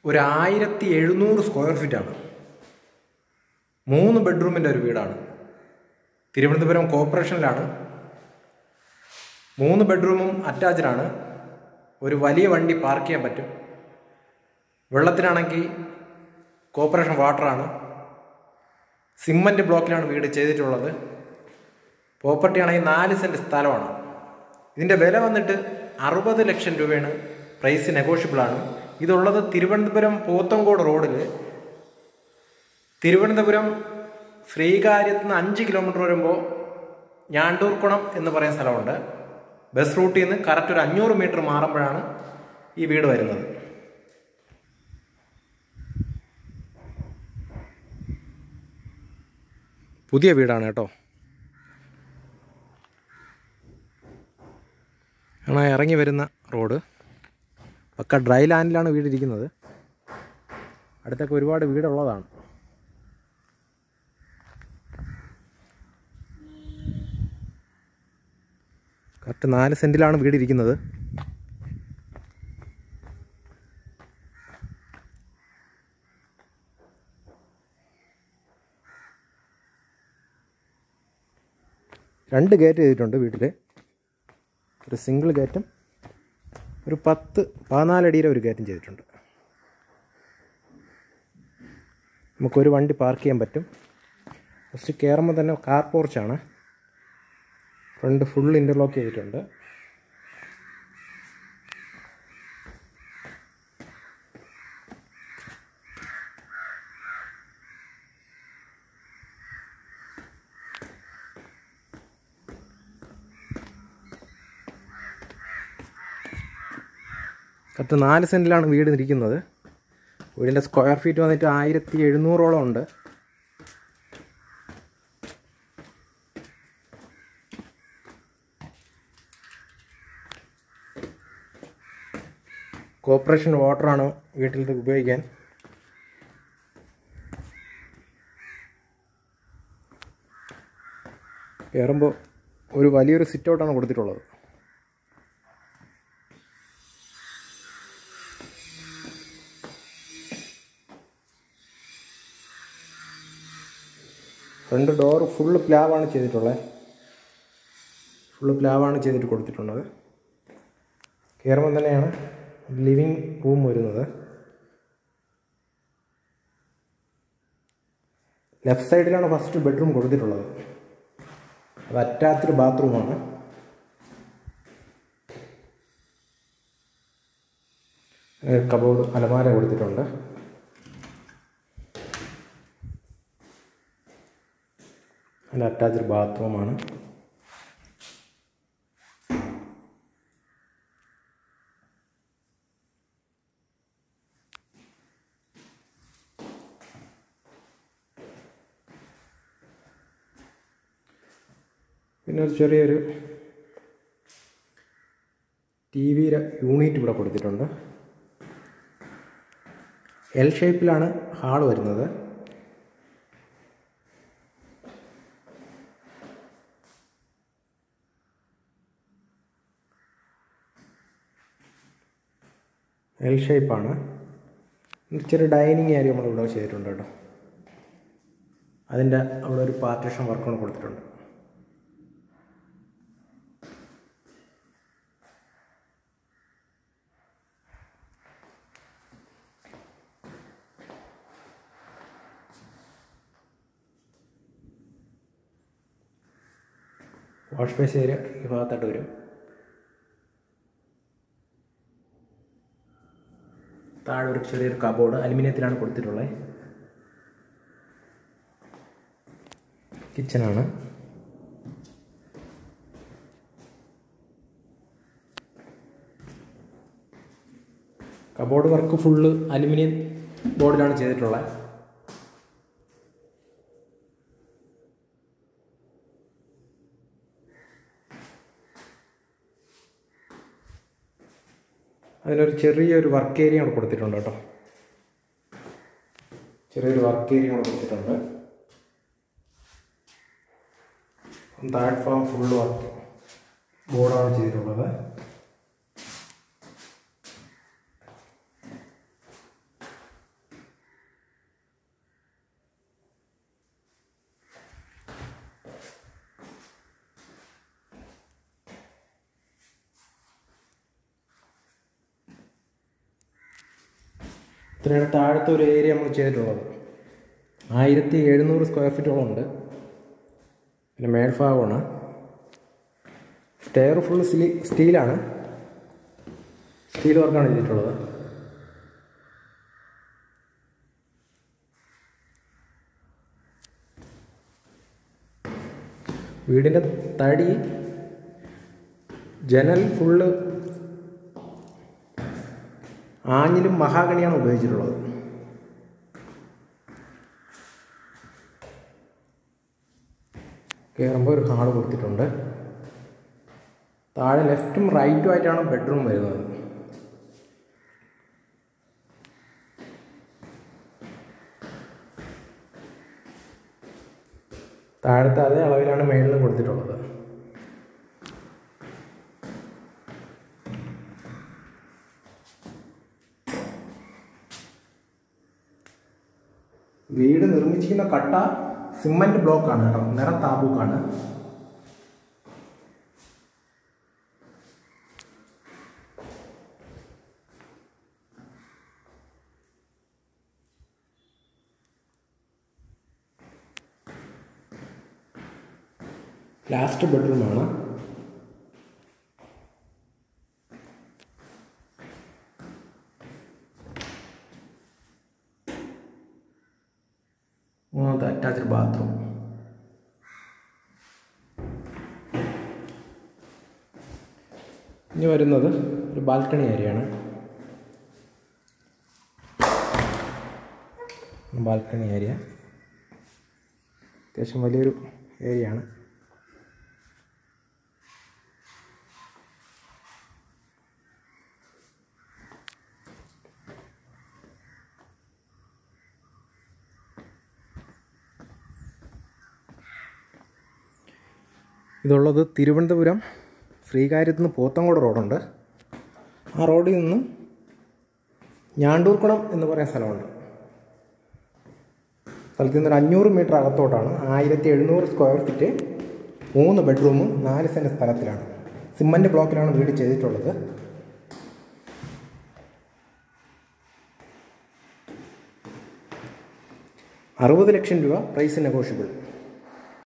ഒരു ആയിരത്തി എഴുന്നൂറ് സ്ക്വയർ ഫീറ്റാണ് മൂന്ന് ബെഡ്റൂമിൻ്റെ ഒരു വീടാണ് തിരുവനന്തപുരം കോർപ്പറേഷനിലാണ് മൂന്ന് ബെഡ്റൂമും അറ്റാച്ച്ഡ് ആണ് ഒരു വലിയ വണ്ടി പാർക്ക് ചെയ്യാൻ പറ്റും വെള്ളത്തിനാണെങ്കിൽ കോർപ്പറേഷൻ വാട്ടറാണ് സിമൻറ്റ് ബ്ലോക്കിലാണ് വീട് ചെയ്തിട്ടുള്ളത് പ്രോപ്പർട്ടി ആണെങ്കിൽ നാല് സെൻറ്റ് സ്ഥലമാണ് ഇതിൻ്റെ വില വന്നിട്ട് അറുപത് ലക്ഷം രൂപയാണ് പ്രൈസ് നെഗോഷ്യബിളാണ് ഇതുള്ളത് തിരുവനന്തപുരം പോത്തങ്കോട് റോഡിൽ തിരുവനന്തപുരം ശ്രീകാര്യത്ത് നിന്ന് അഞ്ച് കിലോമീറ്റർ വരുമ്പോൾ ഞാണ്ടൂർക്കുളം എന്ന് പറയുന്ന സ്ഥലമുണ്ട് ബസ് റൂട്ടിൽ നിന്ന് കറക്റ്റ് ഒരു അഞ്ഞൂറ് മീറ്റർ മാറുമ്പോഴാണ് ഈ വീട് വരുന്നത് പുതിയ വീടാണ് കേട്ടോ ആണ് ഇറങ്ങി വരുന്ന റോഡ് പക്ക ഡ്രൈ ലാൻഡിലാണ് വീടിരിക്കുന്നത് അടുത്തൊക്കെ ഒരുപാട് വീടുള്ളതാണ് കറക്റ്റ് നാല് സെൻറ്റിലാണ് വീടിരിക്കുന്നത് രണ്ട് ഗേറ്റ് ചെയ്തിട്ടുണ്ട് വീട്ടിൽ ഒരു സിംഗിൾ ഗേറ്റും ഒരു പത്ത് പതിനാലടിയുടെ ഒരു ഗേറ്റും ചെയ്തിട്ടുണ്ട് നമുക്കൊരു വണ്ടി പാർക്ക് ചെയ്യാൻ പറ്റും ഫസ്റ്റ് കയറുമ്പോൾ തന്നെ കാർ പോർച്ചാണ് ഫ്രണ്ട് ഫുൾ ഇൻ്റർലോക്ക് ചെയ്തിട്ടുണ്ട് കറക്റ്റ് നാല് സെൻറ്റിലാണ് വീട് ഇരിക്കുന്നത് വീടിൻ്റെ സ്ക്വയർ ഫീറ്റ് വന്നിട്ട് ആയിരത്തി എഴുന്നൂറോളം ഉണ്ട് കോർപ്പറേഷൻ വാട്ടറാണ് വീട്ടിൽ ഉപയോഗിക്കാൻ കയറുമ്പോൾ ഒരു വലിയൊരു സിറ്റ് ഔട്ടാണ് കൊടുത്തിട്ടുള്ളത് ഫ്രണ്ട് ഡോർ ഫുള്ള് പ്ലാവാണ് ചെയ്തിട്ടുള്ളത് ഫുള്ള് പ്ലാവാണ് ചെയ്തിട്ട് കൊടുത്തിട്ടുള്ളത് കയറുമ്പോൾ തന്നെയാണ് ലിവിങ് റൂം വരുന്നത് ലെഫ്റ്റ് സൈഡിലാണ് ഫസ്റ്റ് ബെഡ്റൂം കൊടുത്തിട്ടുള്ളത് അത് അറ്റാച്ച്ഡ് ബാത്റൂമാണ് കബോർഡ് അലമാര കൊടുത്തിട്ടുണ്ട് അതിൻ്റെ അറ്റാച്ച്ഡ് ബാത്റൂമാണ് പിന്നെ ഒരു ചെറിയൊരു ടി വിയുടെ യൂണിറ്റ് ഇവിടെ കൊടുത്തിട്ടുണ്ട് എൽ ഷേപ്പിലാണ് ഹാൾ വരുന്നത് എൽ ഷേപ്പാണ് ചെറിയ ഡൈനിങ് ഏരിയ നമ്മളിവിടെ ചെയ്തിട്ടുണ്ട് കേട്ടോ അതിൻ്റെ അവിടെ ഒരു പാർട്ടീഷൻ വർക്കാണ് കൊടുത്തിട്ടുണ്ട് വാഷ് ബേസ് ഏരിയ ഈ ഭാഗത്തായിട്ട് വരും താഴെ ഒരു ചെറിയൊരു കബോർഡ് അലുമിനിയത്തിലാണ് കൊടുത്തിട്ടുള്ളത് കിച്ചണാണ് കബോർഡ് വർക്ക് ഫുള്ള് അലുമിനിയം ബോർഡിലാണ് ചെയ്തിട്ടുള്ളത് അതിനൊരു ചെറിയൊരു വർക്ക് ഏരിയ കൂടെ കൊടുത്തിട്ടുണ്ട് കേട്ടോ ചെറിയൊരു വർക്ക് ഏരിയ കൂടെ കൊടുത്തിട്ടുണ്ട് പ്ലാറ്റ്ഫോം ഫുള്ള് വർക്ക് ബോർഡാണ് ചെയ്തിട്ടുള്ളത് ഇത്രയാണ് താഴത്തെ ഒരു ഏരിയ നമ്മൾ ചെയ്തിട്ടുള്ളത് ആയിരത്തി എഴുന്നൂറ് സ്ക്വയർ ഫീറ്റോളം ഉണ്ട് പിന്നെ മേൽഭാഗമാണ് സ്റ്റെയർ ഫുൾ സ്റ്റീ സ്റ്റീലാണ് സ്റ്റീൽ വർക്കാണ് ചെയ്തിട്ടുള്ളത് വീടിൻ്റെ തടി ജനൽ ഫുള്ള് ആഞ്ഞിലും മഹാഗണിയാണ് ഉപയോഗിച്ചിട്ടുള്ളത് കയറുമ്പോൾ ഒരു ഹാള് കൊടുത്തിട്ടുണ്ട് താഴെ ലെഫ്റ്റും റൈറ്റും ആയിട്ടാണ് ബെഡ്റൂം വരുന്നത് താഴത്തെ അതേ അളവിലാണ് മേളിലും കൊടുത്തിട്ടുള്ളത് വീട് നിർമ്മിച്ചിരിക്കുന്ന കട്ട സിമന്റ് ബ്ലോക്കാണ് കേട്ടോ നിറം താബൂക്കാണ് ലാസ്റ്റ് ബെഡ്റൂമാണ് മൂന്നാമത്തെ അറ്റാച്ച്ഡ് ബാത്റൂം ഇനി വരുന്നത് ഒരു ബാൽക്കണി ഏരിയയാണ് ബാൽക്കണി ഏരിയ അത്യാവശ്യം വലിയൊരു ഏരിയ ആണ് ഇതുള്ളത് തിരുവനന്തപുരം ശ്രീകാര്യത്ത് നിന്ന് പോത്തങ്കോട് റോഡുണ്ട് ആ റോഡിൽ നിന്നും ഞാണ്ടൂർക്കുളം എന്ന് പറയുന്ന സ്ഥലമുണ്ട് സ്ഥലത്ത് നിന്ന് ഒരു അഞ്ഞൂറ് മീറ്റർ അകത്തോട്ടാണ് ആയിരത്തി എഴുന്നൂറ് സ്ക്വയർ ഫീറ്റ് മൂന്ന് ബെഡ്റൂമും നാല് സെൻറ്റ് സ്ഥലത്തിലാണ് സിമൻറ്റ് ബ്ലോക്കിലാണ് വീട് ചെയ്തിട്ടുള്ളത് അറുപത് ലക്ഷം രൂപ പ്രൈസ് നെഗോഷ്യബിൾ